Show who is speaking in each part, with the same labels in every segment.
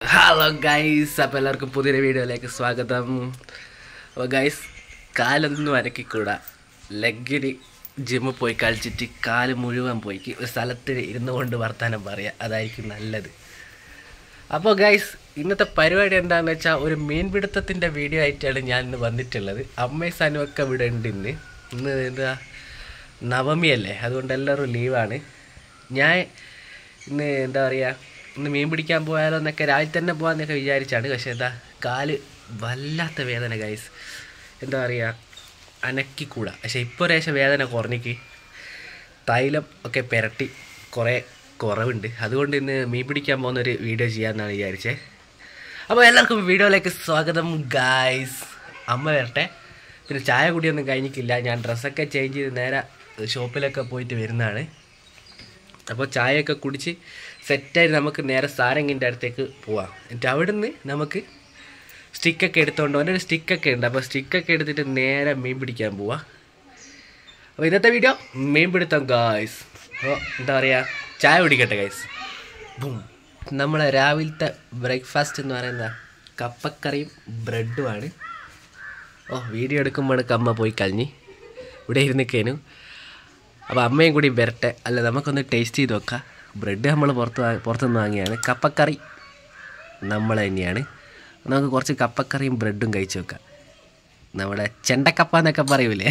Speaker 1: Hello guys അപ്പോൾ എല്ലാവർക്കും പുതിയൊരു വീഡിയോയിലേക്ക് സ്വാഗതം അപ്പോൾ ഗൈസ് കാലൊന്നും അനക്കിക്കൂടാ ലെഗിന് ജിമ്മിൽ പോയി കളിച്ചിട്ട് കാല് മുഴുവൻ പോയിക്ക് ഒരു സ്ഥലത്ത് ഇരുന്നു കൊണ്ട് വർത്താനം പറയുക അതായിരിക്കും നല്ലത് അപ്പോൾ ഗൈസ് ഇന്നത്തെ പരിപാടി എന്താണെന്ന് വെച്ചാൽ ഒരു മീൻപിടുത്തത്തിൻ്റെ വീഡിയോ ആയിട്ടാണ് ഞാൻ ഇന്ന് വന്നിട്ടുള്ളത് അമ്മയും സനും ഒക്കെ ഇവിടെ ഉണ്ട് ഇന്ന് ഇന്ന് എന്താ നവമിയല്ലേ അതുകൊണ്ട് എല്ലാവരും ലീവാണ് ഞാൻ ഇന്ന് എന്താ പറയുക ഇന്ന് മീൻ പിടിക്കാൻ പോയാലോ എന്നൊക്കെ രാവിലെ തന്നെ പോകാമെന്നൊക്കെ വിചാരിച്ചാണ് പക്ഷേ എന്താ കാല് വല്ലാത്ത വേദന ഗൈസ് എന്താ പറയുക അനക്കിക്കൂടാ പക്ഷേ ഇപ്പോൾ ഒരേശം വേദന കുറഞ്ഞിക്ക് തൈലം ഒക്കെ പുരട്ടി കുറേ കുറവുണ്ട് അതുകൊണ്ട് ഇന്ന് മീൻ പിടിക്കാൻ പോകുന്ന ഒരു വീഡിയോ ചെയ്യാമെന്നാണ് വിചാരിച്ചത് അപ്പോൾ എല്ലാവർക്കും വീഡിയോയിലേക്ക് സ്വാഗതം ഗായ്സ് അമ്മ വരട്ടെ പിന്നെ ചായ കുടിയൊന്നും കഴിഞ്ഞിട്ടില്ല ഞാൻ ഡ്രസ്സൊക്കെ ചേഞ്ച് ചെയ്ത് നേരെ ഷോപ്പിലൊക്കെ പോയിട്ട് വരുന്നതാണ് അപ്പോൾ ചായയൊക്കെ കുടിച്ച് സെറ്റായിട്ട് നമുക്ക് നേരെ സാരംഗിൻ്റെ അടുത്തേക്ക് പോവാം എന്നിട്ട് അവിടുന്ന് നമുക്ക് സ്റ്റിക്കൊക്കെ എടുത്തുകൊണ്ട് അവൻ്റെ ഒരു സ്റ്റിക്കൊക്കെ ഉണ്ട് അപ്പോൾ സ്റ്റിക്കൊക്കെ എടുത്തിട്ട് നേരെ മീൻ പിടിക്കാൻ പോവാം അപ്പോൾ ഇന്നത്തെ വീഡിയോ മീൻ പിടുത്തം ഗായ്സ് അപ്പോൾ എന്താ പറയുക ചായ കുടിക്കട്ടെ ഗൈസ് ബും നമ്മളെ രാവിലത്തെ ബ്രേക്ക്ഫാസ്റ്റ് എന്ന് പറയുന്നത് കപ്പക്കറിയും ബ്രെഡുമാണ് ഓ വീഡിയോ എടുക്കുമ്പോഴേക്ക് അമ്മ പോയി കഴിഞ്ഞ് ഇവിടെ ഇരുന്നിക്കേനു അപ്പോൾ അമ്മയും കൂടി വരട്ടെ അല്ല നമുക്കൊന്ന് ടേസ്റ്റ് ചെയ്ത് നോക്കാം ബ്രെഡ് നമ്മൾ പുറത്ത് വാ- പുറത്തുനിന്ന് വാങ്ങിയാണ് കപ്പക്കറി നമ്മൾ തന്നെയാണ് നമുക്ക് കുറച്ച് കപ്പക്കറിയും ബ്രെഡും കഴിച്ച് നോക്കാം നമ്മുടെ ചെണ്ടക്കപ്പ എന്നൊക്കെ പറയൂലേ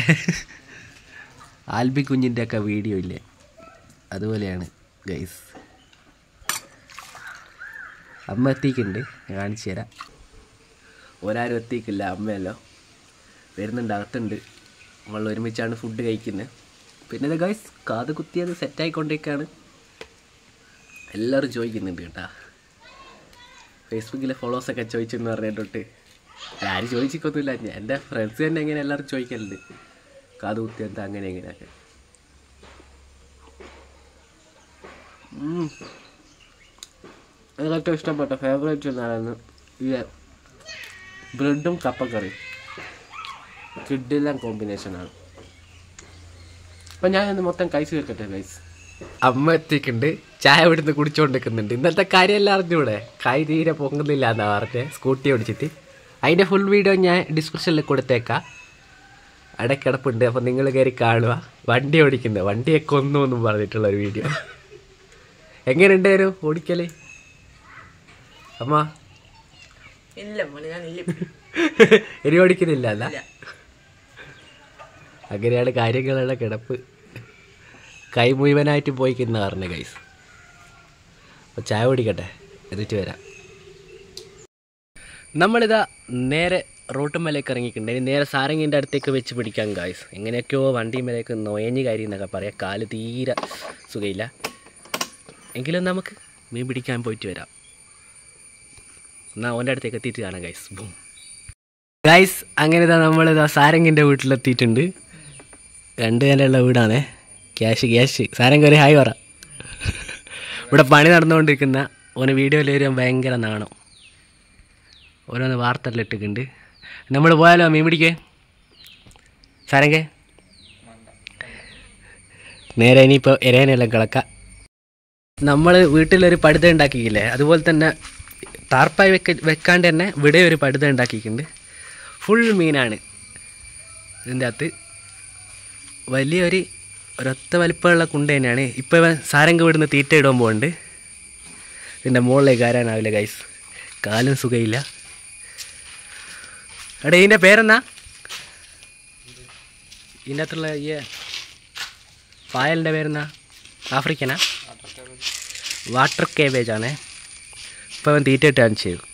Speaker 1: ആൽബി കുഞ്ഞിൻ്റെ ഒക്കെ വീഡിയോ ഇല്ലേ അതുപോലെയാണ് ഗൈസ് അമ്മ എത്തിക്കുന്നുണ്ട് ഞാൻ കാണിച്ചു തരാം ഒരാരും എത്തിക്കില്ല അമ്മയല്ലോ വരുന്നുണ്ട് അകത്തുണ്ട് നമ്മൾ ഒരുമിച്ചാണ് ഫുഡ് കഴിക്കുന്നത് പിന്നെ ഇത് ഗൈസ് കാത് കുത്തിയത് സെറ്റായിക്കൊണ്ടിരിക്കുകയാണ് എല്ലാവരും ചോദിക്കുന്നുണ്ട് കേട്ടാ ഫേസ്ബുക്കിലെ ഫോളോസൊക്കെ ചോദിച്ചെന്ന് പറഞ്ഞിട്ട് ആരും ചോദിച്ചിക്കൊന്നുമില്ല ഞാൻ എൻ്റെ ഫ്രണ്ട്സ് തന്നെ എങ്ങനെ എല്ലാവരും ചോദിക്കലുണ്ട് കാത് കുത്തി എന്താ അങ്ങനെ എങ്ങനെയൊക്കെ ഉം. എനിക്ക് ഏറ്റവും ഇഷ്ടപ്പെട്ട ഫേവറേറ്റ് എന്നായിരുന്നു ഈ ബ്രെഡും കപ്പക്കറിയും കിഡിലും കോമ്പിനേഷനാണ് അപ്പം ഞാൻ ഇന്ന് മൊത്തം കഴിച്ചു തീർക്കട്ടെ ഗൈസ് അമ്മ എത്തിക്കുന്നുണ്ട് ചായ ഇവിടുന്ന് കുടിച്ചുകൊണ്ടിരിക്കുന്നുണ്ട് ഇന്നത്തെ കാര്യമെല്ലാം അറിഞ്ഞൂടെ കൈ തീരെ പൊങ്ങുന്നില്ല എന്നാ പറഞ്ഞത് സ്കൂട്ടി ഓടിച്ചിട്ട് അതിൻ്റെ ഫുൾ വീഡിയോ ഞാൻ ഡിസ്ക്രിപ്ഷനിൽ കൊടുത്തേക്കാം ഇടക്കിടപ്പുണ്ട് അപ്പം നിങ്ങൾ കയറി കാണുക വണ്ടി ഓടിക്കുന്നത് വണ്ടിയെ കൊന്നു എന്നും പറഞ്ഞിട്ടുള്ള ഒരു വീഡിയോ എങ്ങനെയുണ്ടായിരുന്നു ഓടിക്കല് അമ്മ
Speaker 2: ഇല്ല മോനെ ഞാൻ ഇല്ല
Speaker 1: ഇനി ഓടിക്കുന്നില്ല അല്ല
Speaker 2: ഇല്ല.
Speaker 1: അങ്ങനെയാണ് കാര്യങ്ങളുടെ കിടപ്പ് കൈ മുഴുവനായിട്ട് പോയിക്കുന്ന പറഞ്ഞ ഗൈസ് അപ്പോൾ ചായ കുടിക്കട്ടെ എന്നിട്ട് വരാം നമ്മളിതാ നേരെ റോട്ടുമലേക്ക് ഇറങ്ങിയിട്ടുണ്ട് ഇനി നേരെ സാരംഗിൻ്റെ അടുത്തേക്ക് വെച്ച് പിടിക്കാം ഗായ്സ് എങ്ങനെയൊക്കെയോ വണ്ടിമേലേക്ക് നൊയഞ്ഞ് കാര്യം എന്നൊക്കെ പറയാം കാല് തീരെ സുഖമില്ല എങ്കിലും നമുക്ക് മീൻ പിടിക്കാൻ പോയിട്ട് വരാം എന്നാൽ ഓൻ്റെ അടുത്തേക്ക് എത്തിയിട്ട് കാണാം ഗൈസ് ബും ഗൈസ് അങ്ങനെ ഇതാ നമ്മളിതാ സാരംഗിൻ്റെ വീട്ടിലെത്തിയിട്ടുണ്ട് രണ്ട് നിലയുള്ള വീടാണ് ക്യാഷ് ക്യാഷ് സാരംഗ് ഒരു ഹായ് പറ ഇവിടെ പണി നടന്നുകൊണ്ടിരിക്കുന്ന ഓന് വീഡിയോയിൽ വരാൻ ഭയങ്കര നാണം ഓരോന്ന് വാർത്തകളിൽ ഇട്ടിട്ടുണ്ട് നമ്മൾ പോയാലോ മീൻ പിടിക്കേ സാരംഗേ നേരെ ഇനിയിപ്പോൾ ഇരേനെല്ലാം കിളക്കാം നമ്മൾ വീട്ടിലൊരു പടുത ഉണ്ടാക്കിയില്ലേ അതുപോലെ തന്നെ താർപ്പായി വെക്ക വെക്കാണ്ട് തന്നെ ഇവിടെ ഒരു പടുത ഉണ്ടാക്കിയിട്ടുണ്ട് ഫുൾ മീനാണ് ഇതിൻ്റെ അകത്ത് വലിയൊരു ഒരൊത്ത വലിപ്പമുള്ള കുണ്ട തന്നെയാണ് ഇപ്പോൾ ഇവൻ സാരംഗ് വിടുന്ന് തീറ്റ ഇടാൻ പോകുന്നുണ്ട് ഇതിൻ്റെ മുകളിലേക്ക് കയറാനാവില്ല ഗൈസ് കാലും സുഖമില്ല എടാ ഇതിൻ്റെ പേരെന്നാ ഇതിൻ്റെ അകത്തുള്ള ഈ പായലിൻ്റെ പേരെന്നാ ആഫ്രിക്കനാ വാട്ടർ കേബേജ് ആണേ ഇപ്പോൾ അവൻ തീറ്റ ഇട്ട് കാണിച്ചു തരും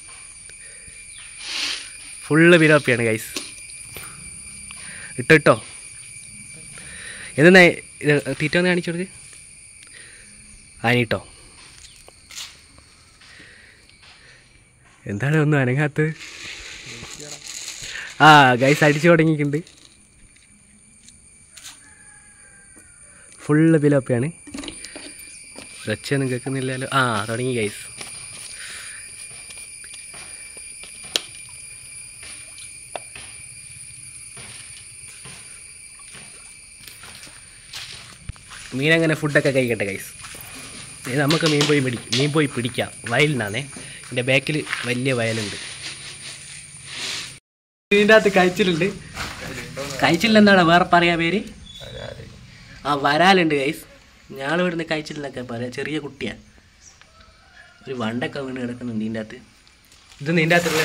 Speaker 1: ഫുള്ള് ബിരോപ്പിയാണ് ഗൈസ് ഇട്ടോ എന്നാ ഇത് തീറ്റ ഒന്ന് കാണിച്ചു കൊടുക്ക് ആനിട്ടോ എന്താണ് ഒന്നും അനങ്ങാത്തത് ആ ഗൈസ് അടിച്ചു തുടങ്ങിയിട്ടുണ്ട് ഫുള്ള് ബിലോപ്പിയാണ് ഒച്ചയൊന്നും കേൾക്കുന്നില്ലല്ലോ ആ തുടങ്ങി ഗൈസ് മീനങ്ങനെ ഫുഡൊക്കെ കഴിക്കട്ടെ ഗൈസ് ഇത് നമുക്ക് മീൻ പോയി പിടി മീൻ പോയി പിടിക്കാം വയലിൽ നിന്നാണേ എൻ്റെ ബാക്കിൽ വലിയ വയലുണ്ട് ഇതിൻ്റെ അകത്ത് കഴിച്ചിലുണ്ട് കഴിച്ചില്ലെന്താണ് വേറെ പറയാ പേര് ആ വരാലുണ്ട് ഗൈസ് ഞങ്ങൾ ഇവിടുന്ന് കഴിച്ചില്ലെന്നൊക്കെ പറയാം ചെറിയ കുട്ടിയാ ഒരു വണ്ടൊക്കെ വീണ് കിടക്കുന്നുണ്ട് ഇതിൻ്റെ അകത്ത് ഇത് നിൻ്റെ അകത്തുള്ള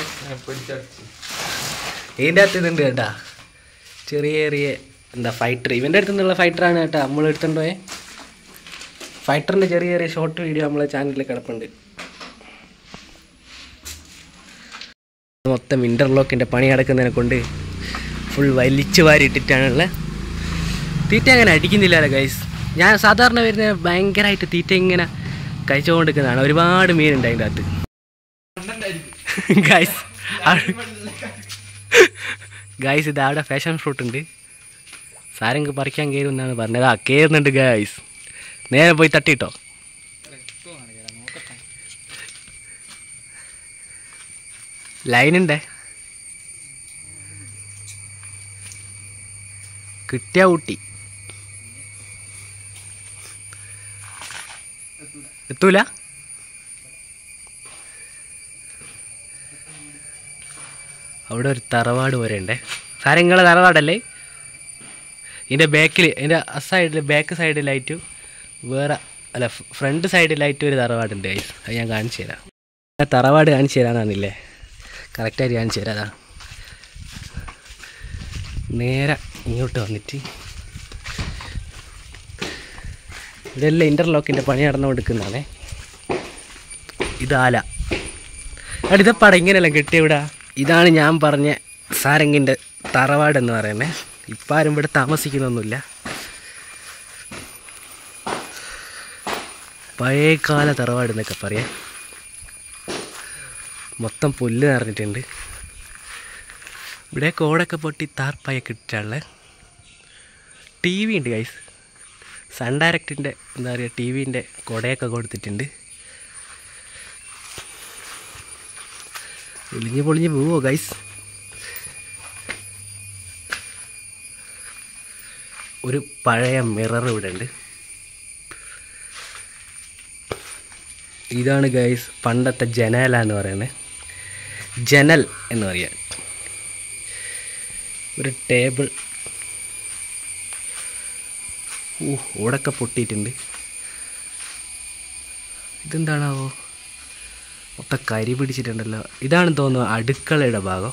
Speaker 1: ഇതിൻ്റെ അകത്ത് ഇതുണ്ട് കേട്ടാ ചെറിയ ചെറിയ എന്താ ഫൈറ്റർ ഇവൻ്റെ അടുത്ത് നിന്നുള്ള ഫൈറ്ററാണ് കേട്ടോ നമ്മൾ എടുത്തുകൊണ്ട് പോയെ ഫൈറ്ററിൻ്റെ ചെറിയ ചെറിയ ഷോർട്ട് വീഡിയോ നമ്മളെ ചാനലിൽ കിടപ്പുണ്ട് മൊത്തം ഇൻ്റർലോക്കിൻ്റെ പണി നടക്കുന്നതിനെ കൊണ്ട് ഫുൾ വലിച്ചു വാരി ഇട്ടിട്ടാണുള്ള തീറ്റ അങ്ങനെ അടിക്കുന്നില്ലല്ലോ ഗൈസ് ഞാൻ സാധാരണ വരുന്ന ഭയങ്കരമായിട്ട് തീറ്റ ഇങ്ങനെ കഴിച്ചുകൊണ്ടിരിക്കുന്നതാണ് ഒരുപാട് മീനുണ്ട് അതിൻ്റെ അകത്ത് ഗൈസ് ഗൈസ് ഇത് അവിടെ ഫാഷൻ ഫ്രൂട്ട് ഉണ്ട് സാരംഗ് പറിക്കാൻ കയറും എന്നാണ് പറഞ്ഞത് ആ കയറുന്നുണ്ട് ഗൈസ് നേരെ പോയി തട്ടിട്ടോ ലൈനുണ്ടേ കിട്ടിയ ഊട്ടി എത്തൂല അവിടെ ഒരു തറവാട് വരെ ഉണ്ടേ സാരങ്ങളെ തറവാടല്ലേ ഇതിൻ്റെ ബാക്കിൽ ഇതിൻ്റെ സൈഡിൽ ബാക്ക് സൈഡിലായിട്ട് വേറെ അല്ല ഫ്രണ്ട് സൈഡിലായിട്ട് ഒരു തറവാടുണ്ട് guys. അത് ഞാൻ കാണിച്ചു തരാം ആ തറവാട് കാണിച്ചു തരാനാണില്ലേ കറക്റ്റായിട്ട് കാണിച്ചു തരാം അതാ നേരെ ഇങ്ങോട്ട് വന്നിട്ട് ഇതെല്ലാം ഇൻ്റർലോക്കിൻ്റെ പണി നടന്നുകൊടുക്കുന്നതാണേ ഇതാല എടാ ഇതപ്പാട ഇങ്ങനെയല്ല കെട്ടിയവിടാ ഇതാണ് ഞാൻ പറഞ്ഞ സാരംഗിൻ്റെ തറവാട് എന്ന് പറയുന്നത് ഇപ്പം ആരും ഇവിടെ താമസിക്കുന്നൊന്നുമില്ല പഴയകാല തറവാട് എന്നൊക്കെ പറയാം മൊത്തം പുല്ല് നിറഞ്ഞിട്ടുണ്ട് ഇവിടെ കോടൊക്കെ പൊട്ടി താർപ്പായൊക്കെ ഇട്ടിട്ടുള്ള ടി വി ഉണ്ട് ഗൈസ് സൺ ഡയറക്റ്റിൻ്റെ എന്താ പറയുക ടി വിൻ്റെ കുടയൊക്കെ കൊടുത്തിട്ടുണ്ട് ഒളിഞ്ഞ് പൊളിഞ്ഞ് പോവോ ഗൈസ് ഒരു പഴയ മിറർ ഇവിടെ ഉണ്ട് ഇതാണ് ഗൈസ് പണ്ടത്തെ ജനല എന്ന് പറയുന്നത് ജനൽ എന്ന് പറയുക ഒരു ടേബിൾ ഓ ഓടൊക്കെ പൊട്ടിയിട്ടുണ്ട് ഇതെന്താണാവോ മൊത്തം കരി പിടിച്ചിട്ടുണ്ടല്ലോ ഇതാണ് തോന്നുന്നു അടുക്കളയുടെ ഭാഗം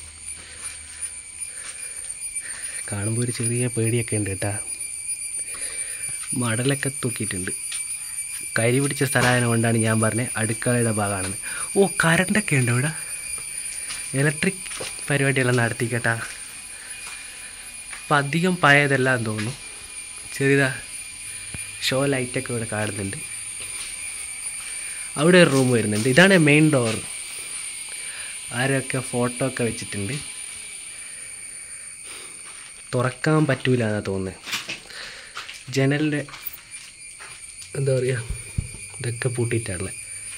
Speaker 1: കാണുമ്പോൾ ഒരു ചെറിയ പേടിയൊക്കെ ഉണ്ട് കേട്ടാ മടലൊക്കെ തൂക്കിയിട്ടുണ്ട് കരി പിടിച്ച സ്ഥലമായതിനെ കൊണ്ടാണ് ഞാൻ പറഞ്ഞത് അടുക്കളയുടെ ഭാഗമാണെന്ന് ഓ കറണ്ടൊക്കെ ഉണ്ട് ഇവിടെ ഇലക്ട്രിക് പരിപാടിയെല്ലാം നടത്തി കേട്ടാ അപ്പം അധികം പഴയതെല്ലാം തോന്നുന്നു ചെറിയതാ ഷോ ലൈറ്റൊക്കെ ഇവിടെ കാണുന്നുണ്ട് അവിടെ ഒരു റൂം വരുന്നുണ്ട് ഇതാണ് മെയിൻ ഡോർ ആരൊക്കെ ഫോട്ടോ ഒക്കെ വെച്ചിട്ടുണ്ട് തുറക്കാൻ പറ്റൂല എന്നാണ് തോന്നുന്നത് ജനലിൻ്റെ എന്താ പറയുക ഇതൊക്കെ പൂട്ടിയിട്ടാണുള്ളത്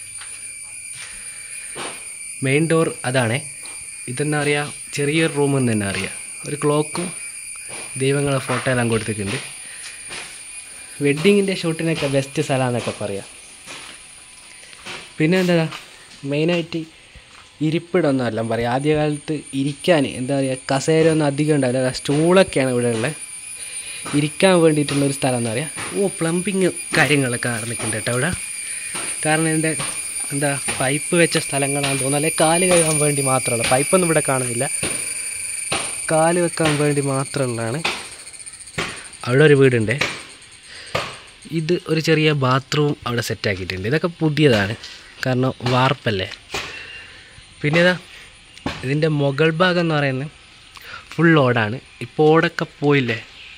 Speaker 1: മെയിൻ ഡോർ അതാണേ ഇതെന്താ പറയുക ചെറിയൊരു റൂം എന്ന് തന്നെ അറിയാം ഒരു ക്ലോക്കും ദൈവങ്ങളെ ഫോട്ടോ എല്ലാം കൊടുത്തിട്ടുണ്ട് വെഡ്ഡിങ്ങിൻ്റെ ഷൂട്ടിനൊക്കെ ബെസ്റ്റ് സ്ഥലമാണെന്നൊക്കെ പറയാം പിന്നെ എന്താ മെയിനായിട്ട് ഇരിപ്പിടമൊന്നും അല്ല പറയാം ആദ്യകാലത്ത് ഇരിക്കാൻ എന്താ പറയുക കസേരയൊന്നും അധികം ഉണ്ടാവില്ല സ്റ്റൂളൊക്കെയാണ് ഇവിടെ ഉള്ളത് ഇരിക്കാൻ വേണ്ടിയിട്ടുള്ള ഒരു സ്ഥലം എന്ന് പറയാം ഓ പ്ലംബിങ് കാര്യങ്ങളൊക്കെ നടന്നിട്ടുണ്ട് കേട്ടോ ഇവിടെ കാരണം എൻ്റെ എന്താ പൈപ്പ് വെച്ച സ്ഥലങ്ങളാണെന്ന് തോന്നുന്നു അല്ലെങ്കിൽ കാല് കഴുകാൻ വേണ്ടി മാത്രമുള്ള പൈപ്പൊന്നും ഇവിടെ കാണുന്നില്ല കാല് വെക്കാൻ വേണ്ടി മാത്രമുള്ളതാണ് അവിടെ ഒരു വീടുണ്ട് ഇത് ഒരു ചെറിയ ബാത്റൂം അവിടെ സെറ്റാക്കിയിട്ടുണ്ട് ഇതൊക്കെ പുതിയതാണ് കാരണം വാർപ്പല്ലേ പിന്നെ ഇതാ ഇതിൻ്റെ മുകൾ ഭാഗം എന്ന് പറയുന്നത് ഫുൾ ഓടാണ് ഇപ്പോൾ ഓടൊക്കെ പോയില്ലേ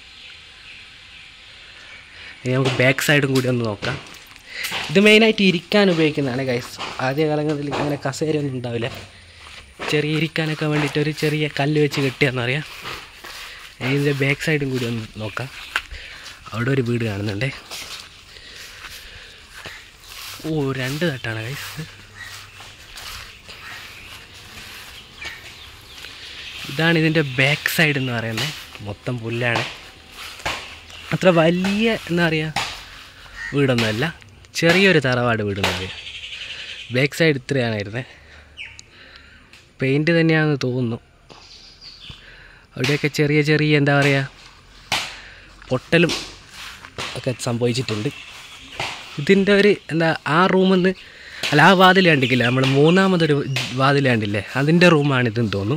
Speaker 1: ഇനി നമുക്ക് ബാക്ക് സൈഡും കൂടി ഒന്ന് നോക്കാം ഇത് മെയിനായിട്ട് ഇരിക്കാൻ ഉപയോഗിക്കുന്നതാണ് ഗൈസ് ആദ്യ കാലങ്ങളിൽ ഇങ്ങനെ കസേരയൊന്നും ഉണ്ടാവില്ല ചെറിയ ഇരിക്കാനൊക്കെ വേണ്ടിയിട്ട് ഒരു ചെറിയ കല്ല് വെച്ച് കെട്ടിയെന്നറിയാം ഇനി ഇതിൻ്റെ ബാക്ക് സൈഡും കൂടി ഒന്ന് നോക്കാം അവിടെ ഒരു വീട് കാണുന്നുണ്ടേ ഓ രണ്ട് തട്ടാണ് ഗൈസ് ഇതാണ് ഇതിൻ്റെ ബാക്ക് സൈഡ് എന്ന് പറയുന്നത് മൊത്തം പുല്ലാണ് അത്ര വലിയ എന്താ പറയുക വീടൊന്നുമല്ല ചെറിയൊരു തറവാട് വീടെന്ന് പറയുക ബാക്ക് സൈഡ് ഇത്രയാണായിരുന്നേ പെയിൻറ്റ് തന്നെയാണെന്ന് തോന്നുന്നു അവിടെയൊക്കെ ചെറിയ ചെറിയ എന്താ പറയുക പൊട്ടലും ഒക്കെ സംഭവിച്ചിട്ടുണ്ട് ഇതിൻ്റെ ഒരു എന്താ ആ റൂമെന്ന് അല്ല ആ വാതിൽ കണ്ടിക്കില്ല നമ്മൾ മൂന്നാമതൊരു വാതിൽ കണ്ടില്ലേ അതിൻ്റെ റൂമാണിതെന്ന് തോന്നുന്നു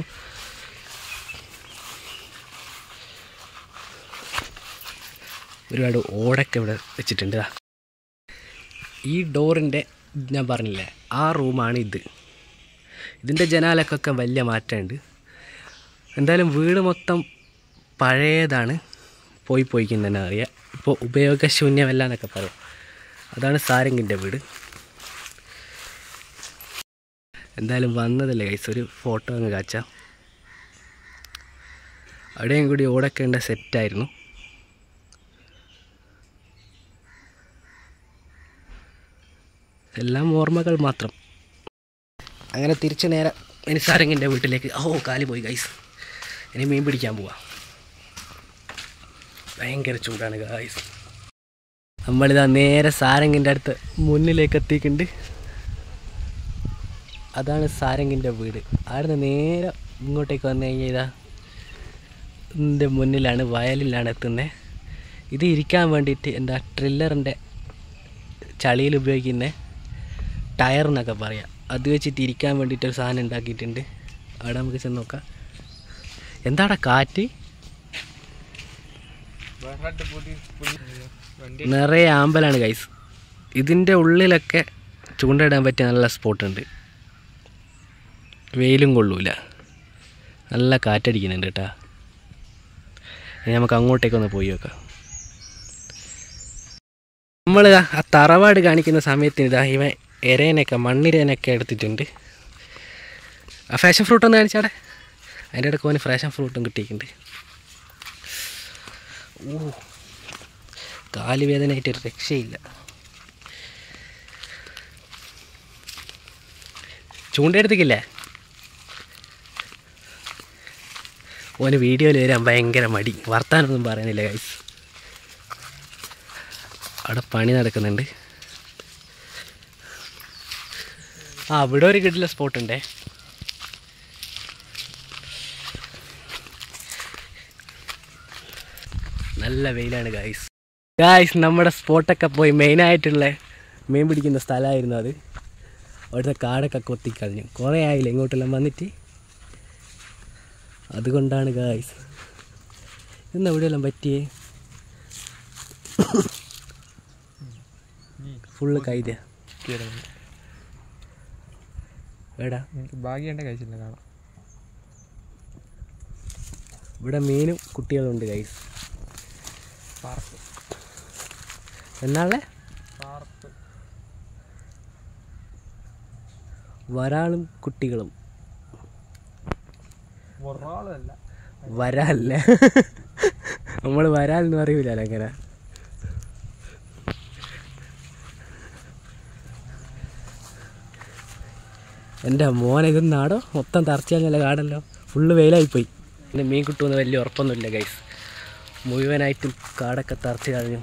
Speaker 1: ഒരുപാട് ഓടൊക്കെ ഇവിടെ വെച്ചിട്ടുണ്ട് ദാ. ഈ ഡോറിൻ്റെ ഞാൻ പറഞ്ഞില്ലേ ആ റൂമാണ് ഇത് ഇതിൻ്റെ ജനാലക്കൊക്കെ വലിയ മാറ്റമുണ്ട് എന്തായാലും വീട് മൊത്തം പഴയതാണ് പോയി പോയിക്കും തന്നെ അറിയാം ഇപ്പോൾ ഉപയോഗശൂന്യമല്ല എന്നൊക്കെ പറയും അതാണ് സാരംഗിൻ്റെ വീട് എന്തായാലും വന്നതല്ലേ കൈസ് ഒരു ഫോട്ടോ അങ്ങ് കാച്ചാം അവിടെയും കൂടി ഓടൊക്കെ ഉണ്ട് സെറ്റായിരുന്നു എല്ലാം ഓർമ്മകൾ മാത്രം അങ്ങനെ തിരിച്ച് നേരെ ഇനി സാരംഗിൻ്റെ വീട്ടിലേക്ക് ഓ കാല് പോയി ഗൈസ് ഇനി മീൻ പിടിക്കാൻ പോവാം ഭയങ്കര ചൂടാണ് ഗൈസ് നമ്മളിതാ നേരെ സാരംഗിൻ്റെ അടുത്ത് മുന്നിലേക്ക് എത്തിയിട്ടുണ്ട് അതാണ് സാരംഗിൻ്റെ വീട് അവിടുന്ന് നേരെ ഇങ്ങോട്ടേക്ക് വന്നു കഴിഞ്ഞാൽ ഇതാ ഇതിൻ്റെ മുന്നിലാണ് വയലിലാണ് എത്തുന്നത് ഇത് ഇരിക്കാൻ വേണ്ടിയിട്ട് എന്താ ട്രില്ലറിൻ്റെ ചളിയിൽ ഉപയോഗിക്കുന്ന ടയർ എന്നൊക്കെ പറയാം അത് വെച്ചിട്ട് ഇരിക്കാൻ വേണ്ടിയിട്ട് ഒരു സാധനം ഉണ്ടാക്കിയിട്ടുണ്ട് അവിടെ നമുക്ക് ചെന്ന് നോക്കാം എന്താടാ കാറ്റ് നിറയെ ആമ്പലാണ് ഗൈസ് ഇതിൻ്റെ ഉള്ളിലൊക്കെ ചൂണ്ടയിടാൻ പറ്റിയ നല്ല സ്പോട്ടുണ്ട് വെയിലും കൊള്ളൂല നല്ല കാറ്റടിക്കുന്നുണ്ട് കേട്ടാ ഇനി നമുക്ക് അങ്ങോട്ടേക്കൊന്ന് പോയി നോക്കാം നമ്മൾ ആ തറവാട് കാണിക്കുന്ന സമയത്തിന് ഇതാ ഇവൻ എരേനൊക്കെ മണ്ണിരേനൊക്കെ എടുത്തിട്ടുണ്ട് ആ ഫാഷൻ ഫ്രൂട്ട് ഒന്ന് കാണിച്ചാടെ അതിൻ്റെ ഇടയ്ക്ക് അവന് ഫാഷൻ ഫ്രൂട്ടും കിട്ടിയിട്ടുണ്ട് ഓ കാല് വേദനയായിട്ട് ഒരു രക്ഷയില്ല ചൂണ്ടെടുത്തിക്കില്ലേ ഓന് വീഡിയോയിൽ വരാൻ ഭയങ്കര മടി വർത്താനൊന്നും പറയുന്നില്ല ഗൈസ് അവിടെ പണി നടക്കുന്നുണ്ട് ആ അവിടെ ഒരു കിട്ടില്ല സ്പോട്ട് ഉണ്ടേ നല്ല വെയിലാണ് ഗായ്സ് ഗായ്സ് നമ്മുടെ സ്പോട്ടൊക്കെ പോയി മെയിനായിട്ടുള്ള മീൻ പിടിക്കുന്ന സ്ഥലമായിരുന്നു അത് അവിടുത്തെ കാടൊക്കെ കൊത്തിക്കളഞ്ഞു കുറേ ആയില്ല ഇങ്ങോട്ടെല്ലാം വന്നിട്ട് അതുകൊണ്ടാണ് ഗായ്സ് ഇന്ന് എവിടെയെല്ലാം പറ്റിയേ ഫുള്ള് കൈത എടാ
Speaker 3: എനിക്ക് ഭാഗ്യണ്ട കഴിച്ചില്ല കാണാം
Speaker 1: ഇവിടെ മീനും കുട്ടികളുണ്ട് ഗൈസ്
Speaker 3: പാർക്ക്
Speaker 1: എന്നാളെ
Speaker 3: പാർക്ക്
Speaker 1: വരാളും കുട്ടികളും
Speaker 3: ഒരാളല്ല
Speaker 1: വരാല്ല നമ്മൾ വരാൽ എന്ന് പറയൂലല്ലോ അങ്ങനെ എൻ്റെ മോനെ ഇത് നാടോ മൊത്തം തറച്ചല്ല കാടല്ലോ ഫുള്ള് വെയിലായിപ്പോയി പിന്നെ മീൻ കിട്ടുമെന്ന് വലിയ ഉറപ്പൊന്നുമില്ല ഗൈസ് മുഴുവനായിട്ടും കാടൊക്കെ തറച്ച് കളഞ്ഞു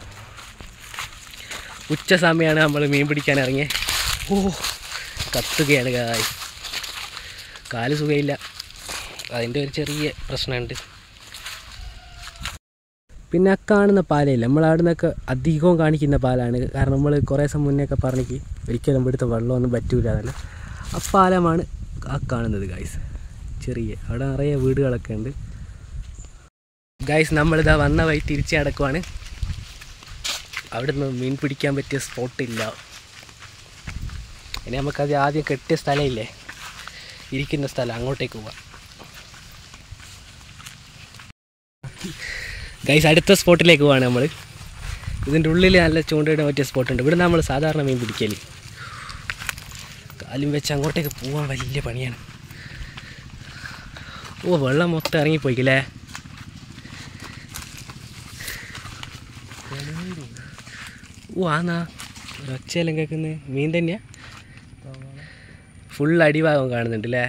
Speaker 1: ഉച്ച സമയമാണ് നമ്മൾ മീൻ പിടിക്കാൻ ഇറങ്ങിയത് ഓ കത്തുകയാണ് ഗായ്സ് കാല് സുഖമില്ല അതിൻ്റെ ഒരു ചെറിയ പ്രശ്നമുണ്ട് പിന്നെ ആ കാണുന്ന പാലയില്ല നമ്മൾ അവിടെ നിന്നൊക്കെ അധികവും കാണിക്കുന്ന പാലാണ് കാരണം നമ്മൾ കുറേ ദിവസം മുന്നേ ഒക്കെ പറഞ്ഞിക്ക് ഒരിക്കലും ഇവിടുത്തെ വെള്ളമൊന്നും പറ്റൂല അതല്ല ആ പാലമാണ് ആ കാണുന്നത് ഗൈസ് ചെറിയ അവിടെ നിറയെ വീടുകളൊക്കെ ഉണ്ട് ഗൈസ് നമ്മളിതാ വന്ന വഴി തിരിച്ച് അടക്കുവാണ് അവിടെ നിന്ന് മീൻ പിടിക്കാൻ പറ്റിയ സ്പോട്ടില്ല ഇനി നമുക്കത് ആദ്യം കെട്ടിയ സ്ഥലമില്ലേ ഇരിക്കുന്ന സ്ഥലം അങ്ങോട്ടേക്ക് പോവാം ഗൈസ് അടുത്ത സ്പോട്ടിലേക്ക് പോവാണ് നമ്മൾ ഇതിൻ്റെ ഉള്ളിൽ നല്ല ചൂണ്ടയിടാൻ പറ്റിയ സ്പോട്ടുണ്ട് ഇവിടെ നമ്മൾ സാധാരണ മീൻ പിടിക്കല് കാലും വെച്ച് അങ്ങോട്ടേക്ക് പോകാൻ വലിയ പണിയാണ് ഓ വെള്ളം മൊത്തം ഇറങ്ങിപ്പോയിക്കല്ലേ ഓ ആന്നാ ഒച്ചയെല്ലാം കേൾക്കുന്നത് മീൻ തന്നെയാ ഫുൾ അടിഭാഗം കാണുന്നുണ്ട് അല്ലേ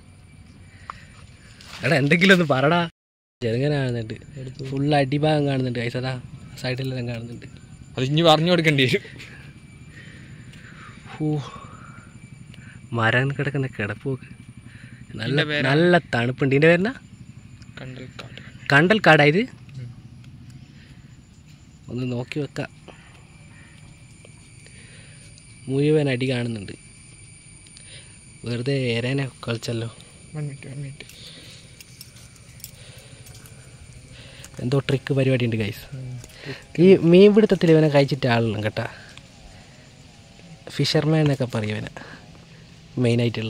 Speaker 1: എടാ എന്തെങ്കിലും ഒന്ന് പറടാ ചെറുങ്ങനെ കാണുന്നുണ്ട് ഫുൾ അടിഭാഗം കാണുന്നുണ്ട് കൈസ് അതാ സൈഡിലെല്ലാം കാണുന്നുണ്ട്
Speaker 3: അത് ഇനി പറഞ്ഞു കൊടുക്കേണ്ടി വരും
Speaker 1: ഓ മരം കിടക്കുന്ന കിടപ്പോക്ക് നല്ല
Speaker 3: ഇതിന്റെ പേരാ?
Speaker 1: നല്ല തണുപ്പുണ്ട് ഇതിൻ്റെ പേരെന്നാ
Speaker 3: കണ്ടൽക്കാട്
Speaker 1: കണ്ടൽ കാടായത്
Speaker 3: ഉം.
Speaker 1: ഒന്ന് നോക്കി വെക്കാം മുഴുവൻ അടി കാണുന്നുണ്ട് വെറുതെ എരേനെ കളിച്ചല്ലോ
Speaker 3: വൺ മിനിറ്റ് വൺ മിനിറ്റ്
Speaker 1: എന്തോ ട്രിക്ക് പരിപാടി ഉണ്ട് ഗൈസ് ഈ മീൻപിടുത്തത്തിൽ ഇവനെ കഴിച്ചിട്ട് ആളുണ്ട് കേട്ടാ ഫിഷർമാൻ എന്നൊക്കെ പറയും ഇവനെ മെയിനായിട്ടുള്ള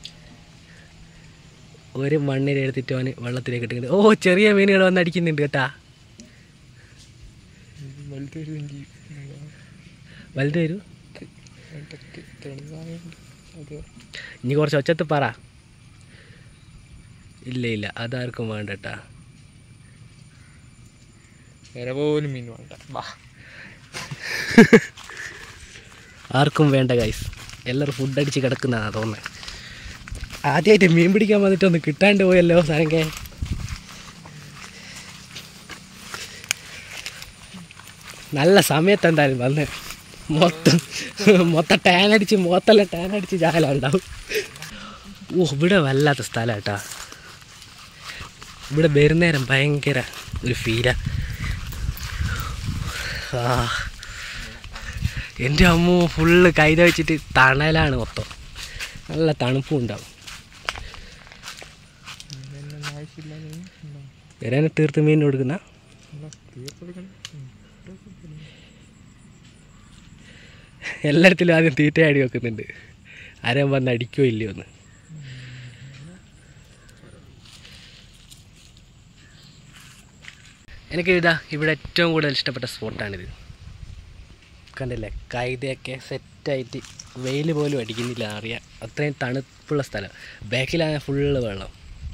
Speaker 1: ഒരു മണ്ണിര എടുത്തിട്ട് അവന് വെള്ളത്തിലേക്ക് ഇട്ടിട്ട് ഓ ചെറിയ മീനുകൾ വന്ന് അടിക്കുന്നുണ്ട് കേട്ടാ
Speaker 3: വലുതൊരു ഇഞ്ചി
Speaker 1: വലുത് വരൂ
Speaker 3: ഇടയ്ക്ക് തെളിവായുണ്ട് അത്
Speaker 1: ഇനി കുറച്ച് ഒച്ചത്ത് പറ ഇല്ല ഇല്ല അതാർക്കും വേണ്ട കേട്ടാ
Speaker 3: വരെ പോലും മീൻ വേണ്ട വാ
Speaker 1: ആർക്കും വേണ്ട ഗൈസ് എല്ലാവരും ഫുഡ് അടിച്ച് കിടക്കുന്നതാണ് തോന്നുന്നത് ആദ്യമായിട്ട് മീൻ പിടിക്കാൻ വന്നിട്ട് ഒന്ന് കിട്ടാണ്ട് പോയല്ലോ സാരങ്കേ നല്ല സമയത്ത് എന്തായാലും വന്ന് മൊത്തം മൊത്തം ടാൻ അടിച്ച് മൊത്തമെല്ലാം ടാൻ അടിച്ച് ജാല ഉണ്ടാവും ഓ ഇവിടെ വല്ലാത്ത സ്ഥലം കേട്ടാ ഇവിടെ വരുന്നേരം ഭയങ്കര ഒരു ഫീലാ ആ എൻ്റെ അമ്മ ഫുള്ള് കൈത വെച്ചിട്ട് തണലാണ് മൊത്തം നല്ല തണുപ്പും ഉണ്ടാവും
Speaker 3: മീനൊന്നും ആവശ്യമില്ലാതെ ഉണ്ടാവും.
Speaker 1: വരാൻ തീർത്ത് മീൻ കൊടുക്കുന്ന
Speaker 3: എന്നാ തീർത്തെടുക്കണം ഉം.
Speaker 1: എല്ലായിടത്തിലും ആദ്യം തീറ്റയാടി വെക്കുന്നുണ്ട് ആരും വന്ന് അടിക്കോ ഇല്ലയോ എന്ന് എനിക്ക് ഇതാ ഇവിടെ ഏറ്റവും കൂടുതൽ ഇഷ്ടപ്പെട്ട സ്പോട്ടാണിത് കണ്ടില്ലേ കൈതയൊക്കെ സെറ്റായിട്ട് വെയിൽ പോലും അടിക്കുന്നില്ല അറിയാം അത്രയും തണുപ്പുള്ള സ്ഥലം ബാക്കിലാണ് ഫുള്ള് വെള്ളം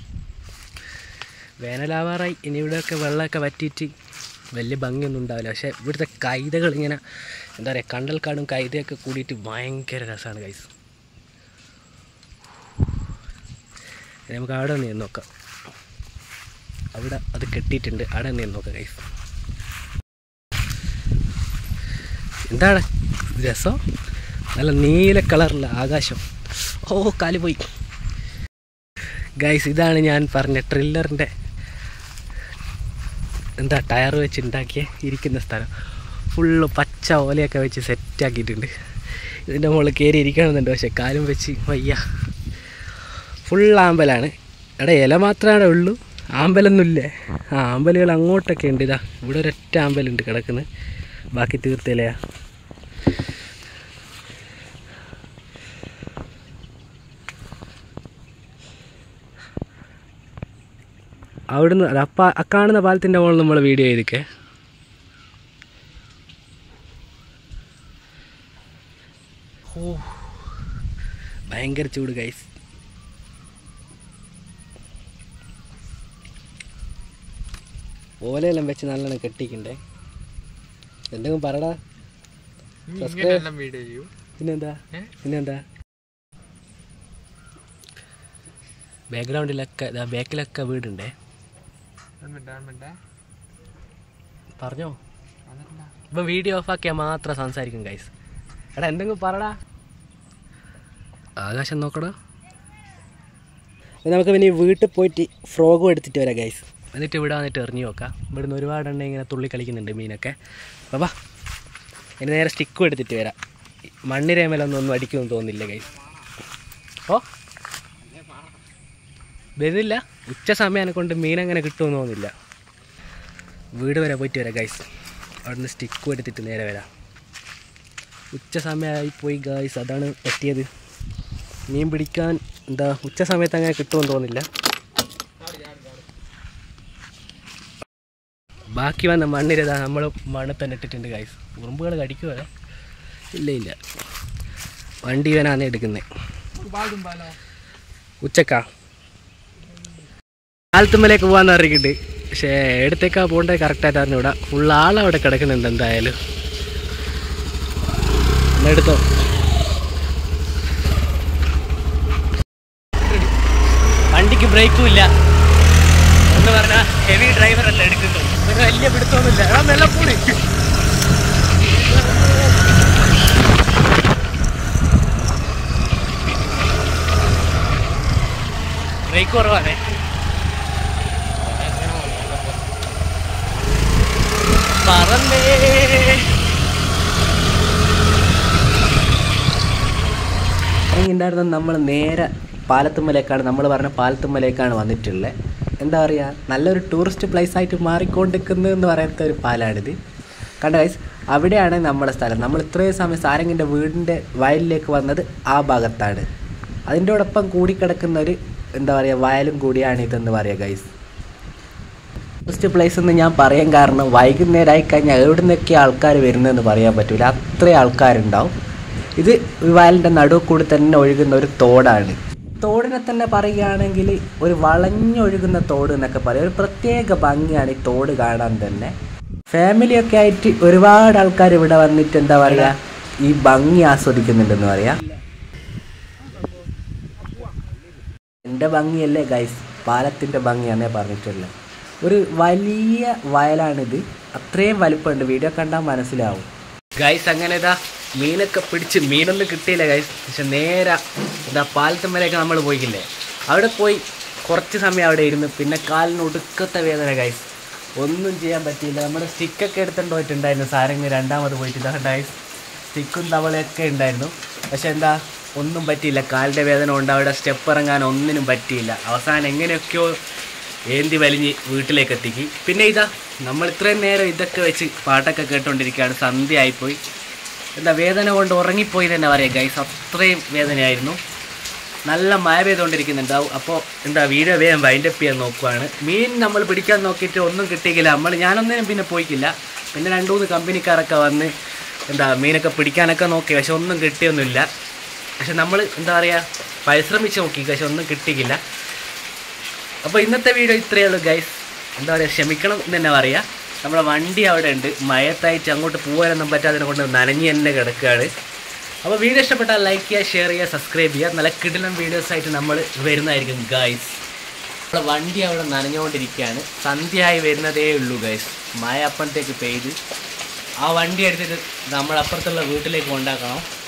Speaker 1: വേനലാവാറായി ഇനി ഇവിടെയൊക്കെ വെള്ളമൊക്കെ വറ്റിയിട്ട് വലിയ ഭംഗിയൊന്നും ഉണ്ടാവില്ല പക്ഷേ ഇവിടുത്തെ കൈതകൾ ഇങ്ങനെ എന്താ പറയുക കണ്ടൽക്കാടും കൈതയൊക്കെ കൂടിയിട്ട് ഭയങ്കര രസമാണ് കൈസ് ഇനി നമുക്ക് അവിടെ നിന്ന് നോക്കാം അവിടെ അത് കെട്ടിയിട്ടുണ്ട് അവിടെ നിന്ന് നോക്കാം കൈസ് എന്താണ് രസം നല്ല നീല കളറുള്ള ആകാശം ഓ കാല് പോയി ഗൈസ് ഇതാണ് ഞാൻ പറഞ്ഞ ട്രില്ലറിൻ്റെ എന്താ ടയർ വെച്ച് ഉണ്ടാക്കിയ ഇരിക്കുന്ന സ്ഥലം ഫുള്ള് പച്ച ഓലയൊക്കെ വെച്ച് സെറ്റാക്കിയിട്ടുണ്ട് ഇതിൻ്റെ മുകളിൽ കയറി ഇരിക്കണമെന്നുണ്ട് പക്ഷെ കാലും വെച്ച് വയ്യ ഫുൾ ആമ്പലാണ് എടാ ഇല മാത്രമേ ഉള്ളൂ ആമ്പലൊന്നുമില്ലേ ആ ആമ്പലുകൾ അങ്ങോട്ടൊക്കെ ഉണ്ട് ഇതാ ഇവിടെ ഒരൊറ്റ ആമ്പലുണ്ട് കിടക്കുന്നത് ബാക്കി തീർത്തില്ലയാ അവിടുന്ന് അത് അപ്പ അക്കാണുന്ന പാലത്തിൻ്റെ മുകളിൽ നമ്മൾ വീഡിയോ ചെയ്തിക്കേ ഓ ഭയങ്കര ചൂട് ഗൈസ് ഓലയെല്ലാം വെച്ച് നല്ലോണം കെട്ടിക്കണ്ടേ എന്തെങ്കിലും പറടാ
Speaker 3: നീ
Speaker 1: Subscribe.
Speaker 3: ഇങ്ങനെയെല്ലാം വീഡിയോ ചെയ്യൂ
Speaker 1: പിന്നെന്താ
Speaker 3: ഏ?
Speaker 1: പിന്നെന്താ ബാക്ക്ഗ്രൗണ്ടിലൊക്കെ ഇതാ ബാക്കിലൊക്കെ വീടുണ്ടേ
Speaker 3: വൺ മിനിറ്റ് വൺ മിനിറ്റ്
Speaker 1: പറഞ്ഞോ
Speaker 3: അതല്ല
Speaker 1: ഇപ്പം വീഡിയോ ഓഫാക്കിയാൽ മാത്രം സംസാരിക്കും ഗൈസ് എടാ എന്തെങ്കിലും പറടാ ആകാശം നോക്കടാ നമുക്ക് പിന്നെ വീട്ടിൽ പോയിട്ട് ഫ്രോഗും എടുത്തിട്ട് വരാം ഗൈസ് എന്നിട്ട് ഇവിടെ വന്നിട്ട് എറിഞ്ഞു നോക്കാം ഇവിടുന്ന് ഒരുപാട് എണ്ണ ഇങ്ങനെ തുള്ളി കളിക്കുന്നുണ്ട് മീനൊക്കെ അപ്പോൾ വാ ഇനി നേരെ സ്റ്റിക്കും എടുത്തിട്ട് വരാം മണ്ണിരേമലൊന്നും ഒന്നും അടിക്കുമെന്ന് തോന്നുന്നില്ല ഗൈസ് ഓ വരുന്നില്ല ഉച്ച സമയം കൊണ്ട് മീനങ്ങനെ കിട്ടുമെന്ന് തോന്നുന്നില്ല വീട് വരെ പോയിട്ട് വരാം ഗൈസ് അവിടുന്ന് സ്റ്റിക്കും എടുത്തിട്ട് നേരെ വരാം ഉച്ച സമയമായി പോയി ഗൈസ് അതാണ് പറ്റിയത് മീൻ പിടിക്കാൻ എന്താ ഉച്ച സമയത്ത് അങ്ങനെ കിട്ടുമെന്ന് തോന്നില്ല ബാക്കി വന്ന മണ്ണിരതാ നമ്മൾ മണ്ണിൽ തന്നെ ഇട്ടിട്ടുണ്ട് ഗൈസ് ഉറുമ്പുകൾ കടിക്കുമോ ഇല്ല ഇല്ല വണ്ടി ഇവനാണ് എടുക്കുന്നത്
Speaker 3: പാടും പാലോ
Speaker 1: ഉച്ചക്കാ ആലത്തുമ്മലേക്ക് പോകാൻ അറിയിക്കുന്നുണ്ട് പക്ഷേ എടുത്തേക്കാ പോകേണ്ടത് കറക്റ്റായിട്ട് അറിഞ്ഞൂടാ ഫുൾ ആളവിടെ കിടക്കുന്നുണ്ട് എന്തായാലും എന്നാ എടുത്തോ വണ്ടിക്ക് ബ്രേക്കും ഇല്ല എന്ന് പറഞ്ഞാൽ ഹെവി ഡ്രൈവർ അല്ല എടുക്കുന്നത് ഒരു വലിയ പിടുത്തമൊന്നുമില്ല എടാ നല്ല കൂടി ബ്രേക്ക് കുറവാണേ പറന്നേ ഉണ്ടായിരുന്ന നമ്മൾ നേരെ പാലത്തുമ്മലേക്കാണ് നമ്മൾ പറഞ്ഞ പാലത്തുമ്മലേക്കാണ് വന്നിട്ടുള്ളത് എന്താ പറയുക നല്ലൊരു ടൂറിസ്റ്റ് പ്ലേസ് ആയിട്ട് മാറിക്കൊണ്ടിരിക്കുന്നത് എന്ന് പറയുന്ന ഒരു പാലാണിത് കണ്ട ഗൈസ് അവിടെയാണ് നമ്മുടെ സ്ഥലം നമ്മൾ ഇത്രയും സമയം സാരംഗിൻ്റെ വീടിൻ്റെ വയലിലേക്ക് വന്നത് ആ ഭാഗത്താണ് അതിൻ്റോടൊപ്പം കൂടിക്കിടക്കുന്ന ഒരു എന്താ പറയുക വയലും കൂടിയാണ് ഇതെന്ന് പറയുക ഗൈസ് ടൂറിസ്റ്റ് പ്ലേസ് എന്ന് ഞാൻ പറയാൻ കാരണം വൈകുന്നേരം ആയി കഴിഞ്ഞാൽ എവിടെ നിന്നൊക്കെ ആൾക്കാർ വരുന്നതെന്ന് പറയാൻ പറ്റില്ല അത്രയും ആൾക്കാരുണ്ടാവും ഇത് ഈ വയലിൻ്റെ നടുവ് കൂടി തന്നെ ഒഴുകുന്ന ഒരു തോടാണ് തോടിനെ തന്നെ പറയുകയാണെങ്കിൽ ഒരു വളഞ്ഞൊഴുകുന്ന തോട് എന്നൊക്കെ പറയും ഒരു പ്രത്യേക ഭംഗിയാണ് ഈ തോട് കാണാൻ തന്നെ ഫാമിലിയൊക്കെ ആയിട്ട് ഒരുപാട് ആൾക്കാർ ഇവിടെ വന്നിട്ട് എന്താ പറയുക ഈ ഭംഗി ആസ്വദിക്കുന്നുണ്ടെന്ന് പറയാം എൻ്റെ ഭംഗിയല്ലേ ഗൈസ് പാലത്തിൻ്റെ ഭംഗിയാണേ പറഞ്ഞിട്ടുള്ളത് ഒരു വലിയ വയലാണിത് അത്രയും വലിപ്പമുണ്ട് വീഡിയോ കണ്ടാൽ മനസ്സിലാവും ഗൈസ് അങ്ങനെ ഇതാ മീനൊക്കെ പിടിച്ച് മീനൊന്നും കിട്ടിയില്ല ഗൈസ് പക്ഷെ നേരെ ഇതാ പാലത്തുമ്മലേക്ക് നമ്മൾ പോയിക്കില്ലേ അവിടെ പോയി കുറച്ച് സമയം അവിടെ ഇരുന്ന് പിന്നെ കാലിന് ഒടുക്കത്തെ വേദന ഗൈസ് ഒന്നും ചെയ്യാൻ പറ്റിയില്ല നമ്മുടെ സ്റ്റിക്കൊക്കെ എടുത്തുകൊണ്ട് പോയിട്ടുണ്ടായിരുന്നു സാരംഗ് രണ്ടാമത് പോയിട്ട് ഇതാ ഗൈസ് സ്റ്റിക്കും തവളയൊക്കെ ഉണ്ടായിരുന്നു പക്ഷെ എന്താ ഒന്നും പറ്റിയില്ല കാലിൻ്റെ വേദന കൊണ്ട് അവിടെ സ്റ്റെപ്പ് ഇറങ്ങാൻ ഒന്നിനും പറ്റിയില്ല അവസാനം എങ്ങനെയൊക്കെയോ ഏന്തി വലിഞ്ഞ് വീട്ടിലേക്ക് എത്തിക്കി പിന്നെ ഇതാ നമ്മൾ ഇത്രയും നേരം ഇതൊക്കെ വെച്ച് പാട്ടൊക്കെ കേട്ടോണ്ടിരിക്കുകയാണ് സന്ധ്യ ആയിപ്പോയി എന്താ വേദന കൊണ്ട് ഉറങ്ങിപ്പോയി തന്നെ പറയാം ഗൈസ് അത്രയും വേദനയായിരുന്നു നല്ല മഴ പെയ്തുകൊണ്ടിരിക്കുന്നുണ്ടാവും അപ്പോൾ എന്താ വീഡിയോ വേഗം വൈൻഡപ്പ് ചെയ്യാൻ നോക്കുവാണ് മീൻ നമ്മൾ പിടിക്കാൻ നോക്കിയിട്ട് ഒന്നും കിട്ടിയില്ല നമ്മൾ ഞാനൊന്നിനും പിന്നെ പോയിക്കില്ല പിന്നെ രണ്ട് മൂന്ന് കമ്പനിക്കാരൊക്കെ വന്ന് എന്താ മീനൊക്കെ പിടിക്കാനൊക്കെ നോക്കി പക്ഷെ ഒന്നും കിട്ടിയൊന്നുമില്ല പക്ഷെ നമ്മൾ എന്താ പറയുക പരിശ്രമിച്ച് നോക്കി പക്ഷെ ഒന്നും കിട്ടിയില്ല അപ്പോൾ ഇന്നത്തെ വീഡിയോ ഇത്രയേ ഉള്ളൂ ഗൈസ് എന്താ പറയുക ക്ഷമിക്കണം എന്ന് തന്നെ പറയാം നമ്മളെ വണ്ടി അവിടെ ഉണ്ട് മയത്തായിട്ട് അങ്ങോട്ട് പോകാനൊന്നും പറ്റാതിനെ കൊണ്ട് നനഞ്ഞ് തന്നെ കിടക്കുകയാണ് അപ്പോൾ വീഡിയോ ഇഷ്ടപ്പെട്ടാൽ ലൈക്ക് ചെയ്യുക ഷെയർ ചെയ്യുക സബ്സ്ക്രൈബ് ചെയ്യുക നല്ല കിടിലം വീഡിയോസ് ആയിട്ട് നമ്മൾ വരുന്നതായിരിക്കും ഗൈസ് നമ്മളെ വണ്ടി അവിടെ നനഞ്ഞുകൊണ്ടിരിക്കുകയാണ് സന്ധ്യയായി വരുന്നതേ ഉള്ളൂ ഗൈസ് മഴ അപ്പഴത്തേക്ക് പെയ്ത് ആ വണ്ടി എടുത്തിട്ട് നമ്മൾ അപ്പുറത്തുള്ള വീട്ടിലേക്ക് കൊണ്ടാക്കണം